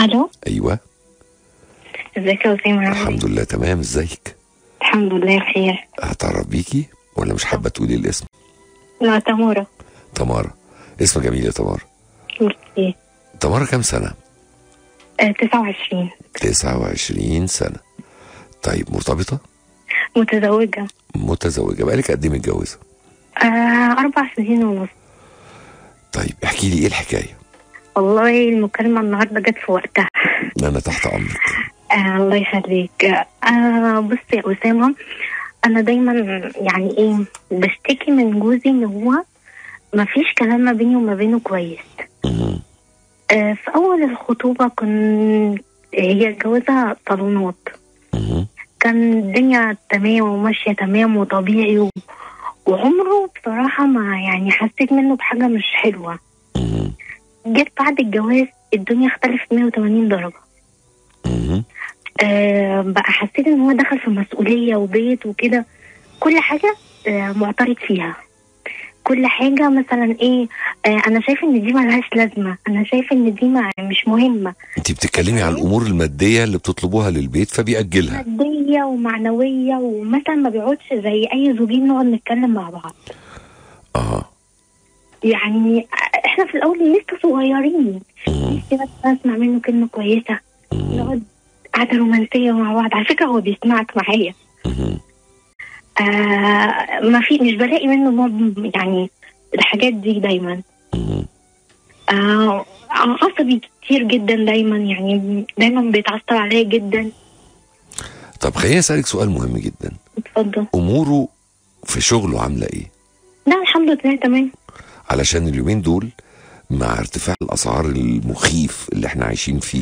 الو ايوه ازيك يا وسيم عامل إيه؟ الحمد لله تمام ازيك الحمد لله بخير هتعرف بيكي ولا مش حابه تقولي الاسم لا تمورة تمارا اسم جميل يا تمارا ميرسي تمارا كام سنه آه 29 29 سنه طيب مرتبطه متزوجة متزوجه بقالك قد ايه متجوزه آه أربع سنين ونص طيب احكي لي ايه الحكايه والله المكالمة النهاردة جت في وقتها انا تحت امرك آه الله يخليك آه بص يا أسامة أنا دايما يعني إيه بشتكي من جوزي إن هو ما فيش كلام ما بيني وما بينه كويس مهم. آه في أول الخطوبة كنت هي جوازها صالونات مهم. كان الدنيا تمام وماشية تمام وطبيعي و... وعمره بصراحة ما يعني حسيت منه بحاجة مش حلوة مهم. جيت بعد الجواز الدنيا اختلفت 180 درجة مهم. آه بقى حسيت ان هو دخل في مسؤولية وبيت وكده كل حاجة آه معترض فيها كل حاجة مثلا ايه آه انا شايفة ان دي ملهاش لازمة انا شايفة ان دي ما مش مهمة انت بتتكلمي عن الامور الماديه اللي بتطلبوها للبيت فبيأجلها مادية ومعنوية ومثلا ما بيقعدش زي اي زوجين نقعد نتكلم مع بعض اه يعني احنا في الاول لسه صغيرين مهم. نفسي بس اسمع منه كلمه كويسه مهم. نقعد قعده رومانسيه مع بعض على فكره هو بيسمعك معايا مهم. آه ما في مش بلاقي منه نوع يعني الحاجات دي دايما مهم. آه عصبي كتير جدا دايما يعني دايما بيتعصب عليا جدا طب خليني اسالك سؤال مهم جدا اتفضل اموره في شغله عامله ايه لا الحمد لله تمام علشان اليومين دول مع ارتفاع الاسعار المخيف اللي احنا عايشين فيه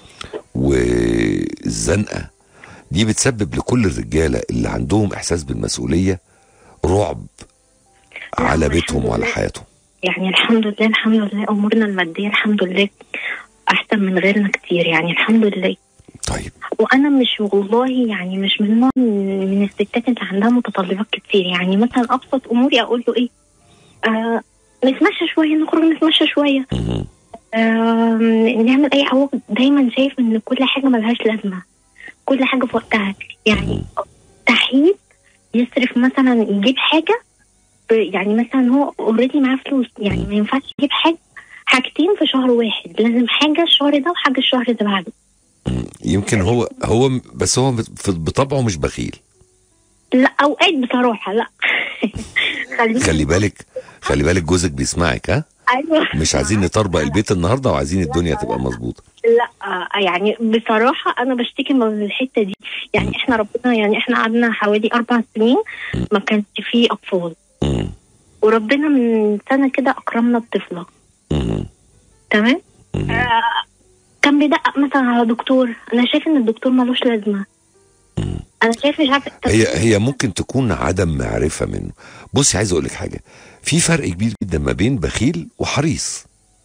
والزنقه دي بتسبب لكل الرجاله اللي عندهم احساس بالمسؤوليه رعب لا، على الحمد بيتهم وعلى لله. حياتهم يعني الحمد لله الحمد لله امورنا الماديه الحمد لله احسن من غيرنا كتير يعني الحمد لله طيب وانا مش والله يعني مش من نوع من من الستات اللي عندها متطلبات كتير يعني مثلا ابسط اموري اقول له ايه آه نتمشى شويه نخرج نتمشى شويه مهم. آه نعمل اي هو دايما شايف ان كل حاجه ملهاش لازمه كل حاجه في وقتها يعني تحييد يصرف مثلا يجيب حاجه ب- يعني مثلا هو اوريدي معاه فلوس يعني ما ينفعش يجيب حاجه حاجتين في شهر واحد لازم حاجه الشهر ده وحاجه الشهر اللي بعده مم. يمكن هو هو م- بس هو بت- بطبعه مش بخيل لا اوقات بصراحه لا خلينا خلي بالك خلي بالك جوزك بيسمعك ها ايوه مش عايزين نطربق البيت النهارده وعايزين الدنيا تبقى مظبوطه لا آه، يعني بصراحه انا بشتكي من الحته دي يعني احنا ربنا يعني احنا قعدنا حوالي اربع سنين ما كانش فيه اطفال مم. وربنا من سنه كده اكرمنا بطفله مم. تمام مم. آه، كان بيدقق مثلا على دكتور انا شايف ان الدكتور ملوش لازمه مم. انا شايف مش عارفه هي هي ممكن تكون عدم معرفه منه بصي عايز اقول لك حاجه في فرق كبير جدا ما بين بخيل وحريص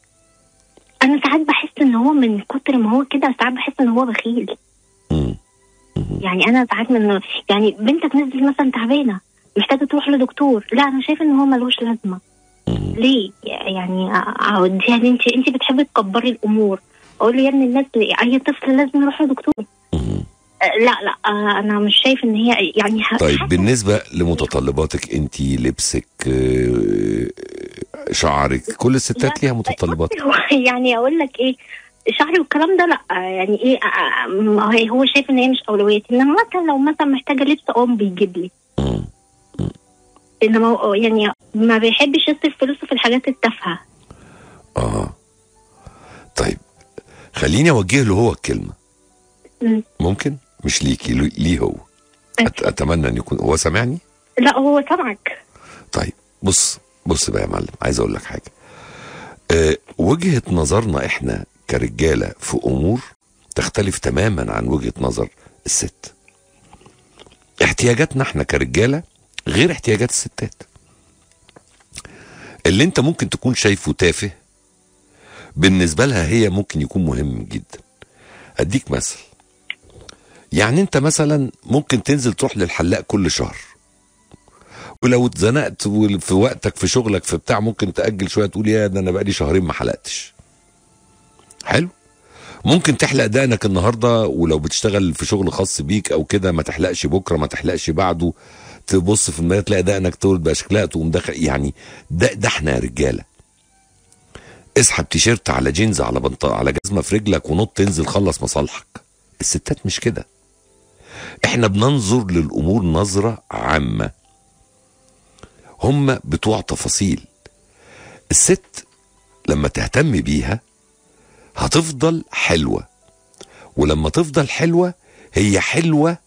انا ساعات بحس ان هو من كتر ما هو كده ساعات بحس ان هو بخيل مم. يعني انا ساعات من يعني بنتك نزلت مثلا تعبانه محتاجه تروح لدكتور لا انا شايفه ان هو ملوش لازمه مم. ليه يعني اوديها ليه انت انت بتحبي تكبري الامور اقول له يا ابني الناس اي طفل لازم يروح لدكتور مم. آه، لا لا آه، انا مش شايف ان هي يعني ح- طيب حتى- بالنسبه لمتطلباتك انت لبسك آه، شعرك كل الستات ليها متطلبات يعني اقول لك ايه شعري والكلام ده لا يعني ايه آه، ما هي- هو شايف ان هي مش اولوياتي انما مثلا لو مثلا محتاجه لبس اه بيجيب لي مم. انما هو يعني ما بيحبش يصرف فلوسه في الحاجات التافهه اه طيب خليني اوجه له هو الكلمه مم. ممكن مش ليكي لي- ليه هو أت اتمنى ان يكون هو سامعني لا هو سمعك طيب بص بص بقى يا معلم عايز اقول لك حاجه أه وجهه نظرنا احنا كرجاله في امور تختلف تماما عن وجهه نظر الست احتياجاتنا احنا كرجاله غير احتياجات الستات اللي انت ممكن تكون شايفه تافه بالنسبه لها هي ممكن يكون مهم جدا اديك مثل يعني انت مثلا ممكن تنزل تروح للحلاق كل شهر ولو اتزنقت وال- في وقتك في شغلك في بتاع ممكن تأجل شويه تقول يا ده انا بقالي شهرين ما حلقتش حلو ممكن تحلق دقنك النهارده ولو بتشتغل في شغل خاص بيك او كده ما تحلقش بكره ما تحلقش بعده تبص في المرايه تلاقي دقنك تولد بقى شكلها تقوم داخل يعني ده ده احنا يا رجاله اسحب تيشيرت على جينز على بنط على جزمه في رجلك ونط تنزل خلص مصالحك الستات مش كده احنا بننظر للامور نظره عامه هم بتوع تفاصيل الست لما تهتم بيها هتفضل حلوه ولما تفضل حلوه هي حلوه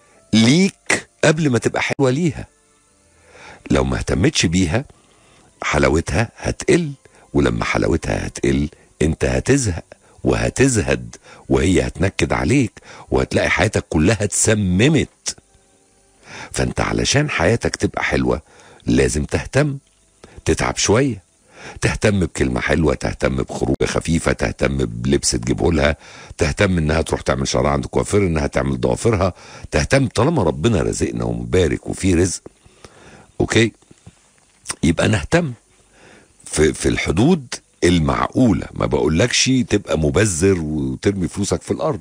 ليك قبل ما تبقى حلوه ليها لو ما اهتمتش بيها حلاوتها هتقل ولما حلاوتها هتقل انت هتزهق وهتزهد وهي هتنكد عليك وهتلاقي حياتك كلها اتسممت فانت علشان حياتك تبقى حلوه لازم تهتم تتعب شويه تهتم بكلمة حلوة تهتم بخروجة خفيفة تهتم بلبس تجيبه لها تهتم انها تروح تعمل شعرها عند كوافير انها تعمل ضوافرها تهتم طالما ربنا رزقنا ومبارك وفي رزق اوكي يبقى نهتم في, في الحدود المعقولة ما بقولكش تبقى مبذر وترمي فلوسك في الأرض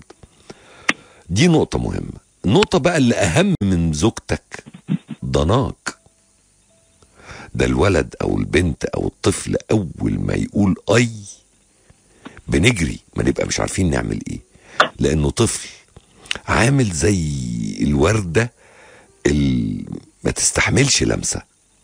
دي نقطة مهمة النقطة بقى اللي أهم من زوجتك ضناك ده الولد أو البنت أو الطفل أول ما يقول أي بنجري ما نبقى مش عارفين نعمل إيه لأنه طفل عامل زي الوردة اللي ما تستحملش لمسة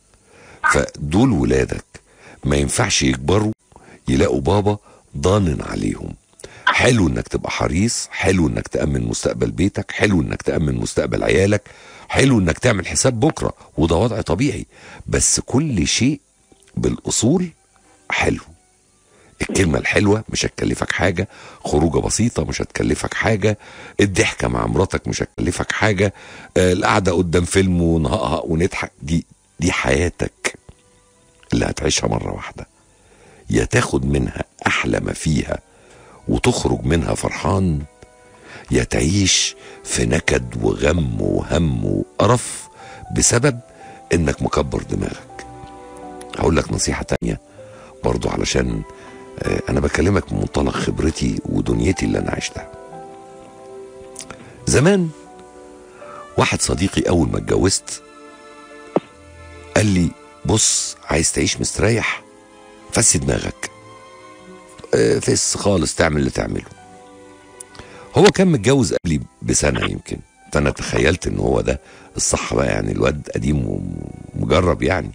فدول ولادك ما ينفعش يكبروا يلاقوا بابا ضانن عليهم حلو انك تبقى حريص حلو انك تأمن مستقبل بيتك حلو انك تأمن مستقبل عيالك حلو انك تعمل حساب بكرة وده وضع طبيعي بس كل شيء بالاصول حلو الكلمة الحلوة مش هتكلفك حاجة خروجة بسيطة مش هتكلفك حاجة الضحكة مع مراتك مش هتكلفك حاجة آه، القعدة قدام فيلم ونهقهق ونضحك دي دي حياتك اللي هتعيشها مرة واحدة يا تاخد منها أحلى ما فيها وتخرج منها فرحان يا تعيش في نكد وغم وهم وقرف بسبب انك مكبر دماغك هقول لك نصيحة تانية برضو علشان آه، انا بكلمك من منطلق خبرتي ودنيتي اللي انا عشتها زمان واحد صديقي اول ما اتجوزت قال لي بص عايز تعيش مستريح فسي دماغك آه، فس خالص تعمل اللي تعمله هو كان متجوز قبلي بسنة يمكن فأنا تخيلت إن هو ده الصح بقى يعني الواد قديم ومجرب يعني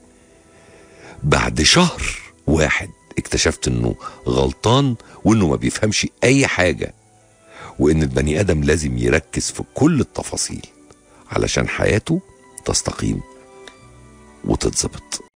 بعد شهر واحد اكتشفت إنه غلطان وإنه ما بيفهمش أي حاجة وإن البني آدم لازم يركز في كل التفاصيل علشان حياته تستقيم وتتظبط